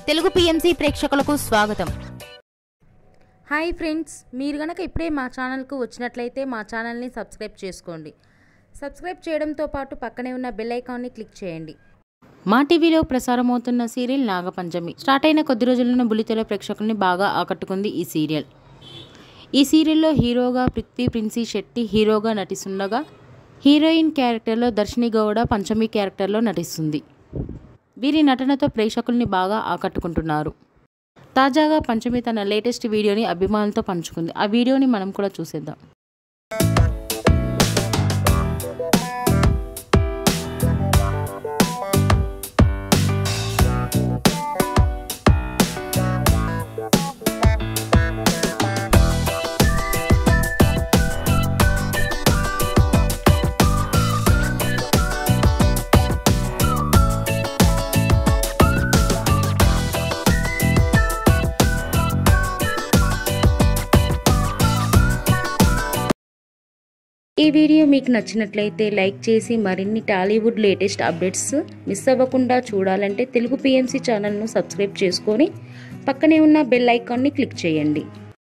Telugu PMC ప్రేక్షకులకు స్వాగతం hi friends మీరు గనక ఇప్పుడే మా ఛానల్కు వచ్చినట్లయితే మా ఛానల్ని సబ్స్క్రైబ్ చేసుకోండి సబ్స్క్రైబ్ చేయడంతో పాటు పక్కనే ఉన్న బెల్ ఐకాన్ని క్లిక్ చేయండి మా టీవీలో ప్రసారమవుతున్న సీరియల్ నాగపంచమి స్టార్ట్ అయిన కొద్ది రోజుల్లోనే బుల్లితెర ప్రేక్షకుల్ని బాగా ఆకట్టుకుంది ఈ సీరియల్ ఈ సీరియల్లో హీరోగా పృథ్వీ ప్రిన్సీ శెట్టి హీరోగా నటిస్తుండగా హీరోయిన్ క్యారెక్టర్లో దర్శిని గౌడ పంచమి క్యారెక్టర్లో నటిస్తుంది వీరి నటనతో ప్రేక్షకుల్ని బాగా ఆకట్టుకుంటున్నారు తాజాగా పంచమి తన లేటెస్ట్ వీడియోని అభిమానులతో పంచుకుంది ఆ వీడియోని మనం కూడా చూసేద్దాం ఈ వీడియో మీకు నచ్చినట్లయితే లైక్ చేసి మరిన్ని టాలీవుడ్ లేటెస్ట్ అప్డేట్స్ మిస్ అవ్వకుండా చూడాలంటే తెలుగు పిఎంసి ఛానల్ను సబ్స్క్రైబ్ చేసుకొని పక్కనే ఉన్న బెల్ ఐకాన్ని క్లిక్ చేయండి